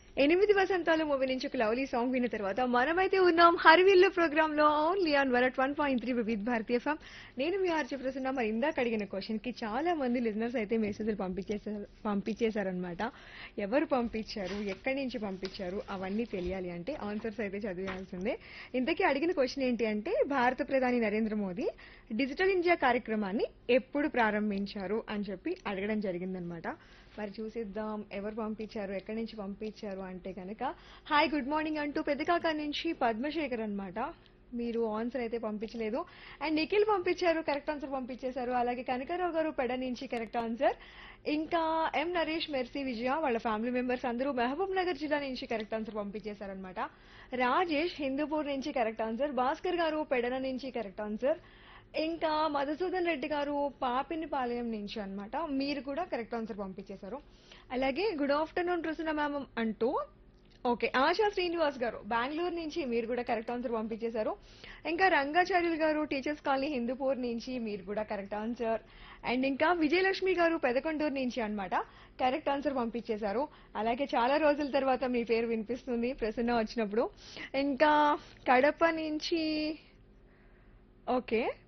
ఎనిమిది వసంతాలు మూవీ నుంచి ఒక లవ్లీ సాంగ్ విన్న తర్వాత మనమైతే ఉన్నాం హరివిల్లు ప్రోగ్రామ్ లో ఓన్లీ ఆన్ వరట్ one point three Vividh Bharati ఫామ్ నేను మీ ఆర్చి ప్రసన్న మరి ఇందాక అడిగిన క్వశ్చన్ కి చాలా మంది లిజనర్స్ అయితే మెసేజ్లు పంపించేసారు పంపించేశారనమాట ఎవరు పంపించారు ఎక్కడి నుంచి పంపించారు అవన్నీ తెలియాలి అంటే ఆన్సర్స్ అయితే చదివాల్సిందే ఇంతకీ అడిగిన క్వశ్చన్ ఏంటి అంటే భారత ప్రధాని నరేంద్ర మోదీ డిజిటల్ ఇండియా కార్యక్రమాన్ని ఎప్పుడు ప్రారంభించారు అని చెప్పి అడగడం జరిగిందనమాట మరి చూసిద్దాం ఎవరు పంపించారు ఎక్కడి నుంచి పంపించారు అంటే కనుక హాయ్ గుడ్ మార్నింగ్ అంటూ పెద్దకాక నుంచి పద్మశేఖర్ అన్నమాట మీరు ఆన్సర్ అయితే పంపించలేదు అండ్ నిఖిల్ పంపించారు కరెక్ట్ ఆన్సర్ పంపించేశారు అలాగే కనకారావు గారు పెడ నుంచి కరెక్ట్ ఆన్సర్ ఇంకా ఎం నరేష్ మెర్సీ విజయ వాళ్ళ ఫ్యామిలీ మెంబర్స్ అందరూ మహబూబ్ నగర్ జిల్లా నుంచి కరెక్ట్ ఆన్సర్ పంపించేశారనమాట రాజేష్ హిందూపూర్ నుంచి కరెక్ట్ ఆన్సర్ భాస్కర్ గారు పెడన నుంచి కరెక్ట్ ఆన్సర్ ఇంకా మధుసూదన్ రెడ్డి గారు పాపినిపాలెం నుంచి అన్నమాట మీరు కూడా కరెక్ట్ ఆన్సర్ పంపించేశారు అలాగే గుడ్ ఆఫ్టర్నూన్ ప్రసన్న మ్యామ్ అంటూ ఓకే ఆశా శ్రీనివాస్ గారు బెంగళూరు నుంచి మీరు కూడా కరెక్ట్ ఆన్సర్ పంపించేశారు ఇంకా రంగాచార్యులు గారు టీచర్స్ కాలనీ హిందూపూర్ నుంచి మీరు కూడా కరెక్ట్ ఆన్సర్ అండ్ ఇంకా విజయలక్ష్మి గారు పెదకొండూరు నుంచి అన్నమాట కరెక్ట్ ఆన్సర్ పంపించేశారు అలాగే చాలా రోజుల తర్వాత మీ పేరు వినిపిస్తుంది ప్రసన్న వచ్చినప్పుడు ఇంకా కడప నుంచి ఓకే